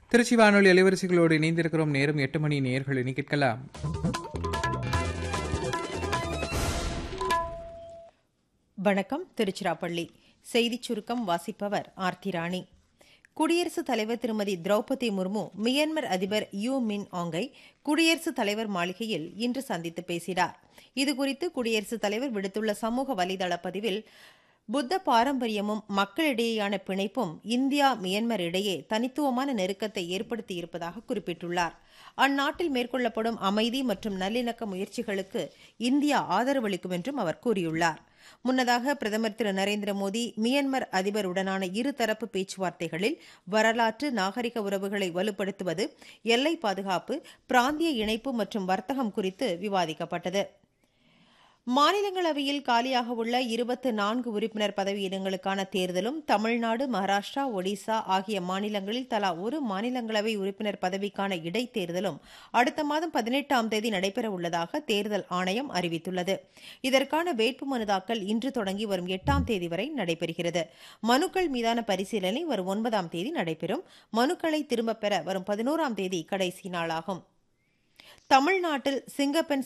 திருச்சி வானொலி அலைவரிசைகளோடு இணைந்திருக்கிறோம் நேரம் எட்டு மணி நேர்கள் இனி கேட்கலாம் வணக்கம் திருச்சிராப்பள்ளி செய்திச் சுருக்கம் வாசிப்பவர் ஆர்த்தி ராணி குடியரசுத் தலைவர் திருமதி திரௌபதி முர்மு மியான்மர் அதிபர் யூ மின் ஆங்கை குடியரசுத் தலைவர் மாளிகையில் இன்று சந்தித்து பேசினார் இதுகுறித்து குடியரசுத் தலைவர் விடுத்துள்ள சமூக வலைதள பதிவில் புத்த பாரம்பரியமும் மக்களிடையேயான பிணைப்பும் இந்தியா மியான்மர் இடையே தனித்துவமான நெருக்கத்தை ஏற்படுத்தியிருப்பதாக குறிப்பிட்டுள்ளார் அந்நாட்டில் மேற்கொள்ளப்படும் அமைதி மற்றும் நல்லிணக்க முயற்சிகளுக்கு இந்தியா ஆதரவளிக்கும் என்றும் அவர் கூறியுள்ளார் முன்னதாக பிரதமர் திரு நரேந்திர மோடி மியான்மர் அதிபருடனான இருதரப்பு பேச்சுவார்த்தைகளில் வரலாற்று நாகரிக உறவுகளை வலுப்படுத்துவது எல்லை பாதுகாப்பு பிராந்திய இணைப்பு மற்றும் வர்த்தகம் குறித்து விவாதிக்கப்பட்டது மாநிலங்களவையில் காலியாக உள்ள இருபத்து நான்கு உறுப்பினர் பதவியிடங்களுக்கான தேர்தலும் தமிழ்நாடு மகாராஷ்டிரா ஒடிசா ஆகிய மாநிலங்களில் தலா ஒரு மாநிலங்களவை உறுப்பினர் பதவிக்கான இடைத்தேர்தலும் அடுத்த மாதம் பதினெட்டாம் தேதி நடைபெற உள்ளதாக தேர்தல் ஆணையம் அறிவித்துள்ளது இதற்கான வேட்புமனு தாக்கல் இன்று தொடங்கி வரும் எட்டாம் தேதி வரை நடைபெறுகிறது மனுக்கள் மீதான பரிசீலனை வரும் ஒன்பதாம் தேதி நடைபெறும் மனுக்களை திரும்பப் பெற வரும் பதினோராம் தேதி கடைசி நாளாகும் தமிழ்நாட்டில் சிங்கப்பெண்